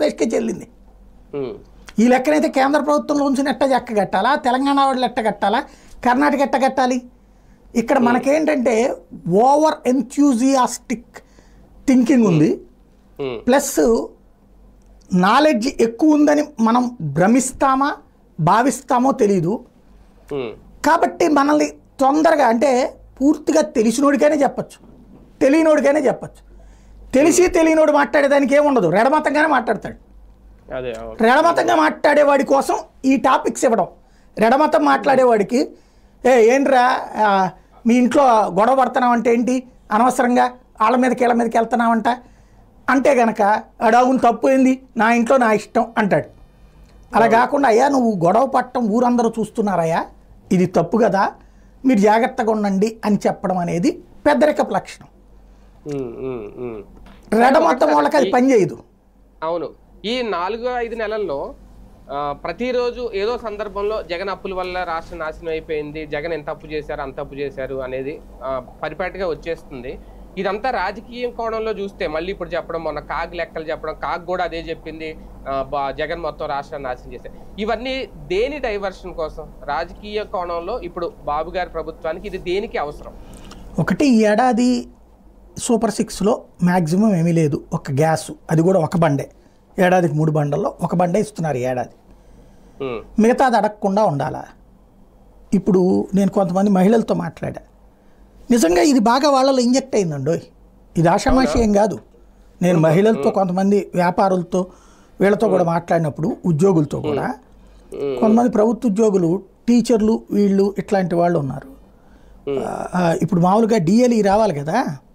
ఆంధ్రప్రదేశ్కే చెల్లింది ఉమ్, ఈ లెక్కనైతే కేంద్ర ప్రభుత్వంలో ఉంచిన ఎట్ట ఎక్క కట్టాలా తెలంగాణ వాళ్ళు ఎట్ట కట్టాలా కర్ణాటక ఎట్ట కట్టాలి ఇక్కడ మనకేంటంటే ఓవర్ ఎంథ్యూజియాస్టిక్ థింకింగ్ ఉంది ఉమ్, ప్లస్ నాలెడ్జ్ ఎక్కువ ఉందని మనం భ్రమిస్తామా భావిస్తామో తెలియదు ఉమ్, కాబట్టి మనల్ని తొందరగా అంటే పూర్తిగా తెలిసినోడికైనా చెప్పచ్చు తెలియనోడికైనా చెప్పచ్చు తెలిసి తెలియనోడు మాట్లాడేదానికి ఏముండదు రెడమతంగానే మాట్లాడతాడు అదే అవును రెడమతంగా మాట్లాడేవాడి కోసం ఈ టాపిక్స్ ఇవ్వడం రెడమతం మాట్లాడేవాడికి ఏ ఏంట్రా ఆ, మీ ఇంట్లో గొడవ పడుతున్నావు అంటే ఏంటి అనవసరంగా వాళ్ళ మీదకి వీళ్ళ మీదకి వెళ్తున్నావంట అంటే గనక అడవును తప్పు ఏంది నా ఇంట్లో నా ఇష్టం అంటాడు అలా కాకుండా అయ్యా నువ్వు గొడవ పట్టడం ఊరందరూ చూస్తున్నారయ్యా ఇది తప్పు కదా మీరు జాగ్రత్తగా ఉండండి అని చెప్పడం అనేది పెద్దరికపు లక్షణం ఉమ్, ఉమ్, ఉమ్. రెడమతం వాళ్ళకి అది పనిచేయదు అవును ఈ నాలుగు ఐదు నెలల్లో ఆ, ప్రతిరోజు ఏదో సందర్భంలో జగన్ అప్పుల వల్ల రాష్ట్రం నాశనం అయిపోయింది జగన్ ఎంత అప్పు చేశారు అంత అప్పు చేశారు అనేది ఆ, పరిపాటిగా వచ్చేస్తుంది ఇదంతా రాజకీయ కోణంలో చూస్తే మళ్ళీ ఇప్పుడు చెప్పడం మొన్న కాగ్ లెక్కలు చెప్పడం కాగ్ కూడా అదే చెప్పింది ఆ, బా- జగన్ మొత్తం రాష్ట్రాన్ని నాశనం చేశారు ఇవన్నీ దేని డైవర్షన్ కోసం రాజకీయ కోణంలో ఇప్పుడు బాబు గారి ప్రభుత్వానికి ఇది దేనికి అవసరం ఒకటి ఈ ఏడాది సూపర్ సిక్స్లో మ్యాక్సిమం ఏమీ లేదు ఒక గ్యాస్ అది కూడా ఒక బండే ఏడాదికి మూడు బండల్లో ఒక బండే ఇస్తున్నారు ఈ ఏడాది ఉమ్, మిగతాది అడగకుండా ఉండాలా ఇప్పుడు నేను కొంతమంది మహిళలతో మాట్లాడా నిజంగా ఇది బాగా వాళ్ళలో ఇంజెక్ట్ అయిందండి ఇది ఆషామాషి ఏం కాదు నేను మహిళలతో కొంతమంది వ్యాపారులతో వీళ్ళతో కూడా మాట్లాడినప్పుడు ఉద్యోగులతో కూడా కొంతమంది ప్రభుత్వ ఉద్యోగులు టీచర్లు వీళ్ళు ఇట్లాంటి వాళ్ళు ఉన్నారు ఆ, ఇప్పుడు మామూలుగా డిఎల్ఈ రావాలి కదా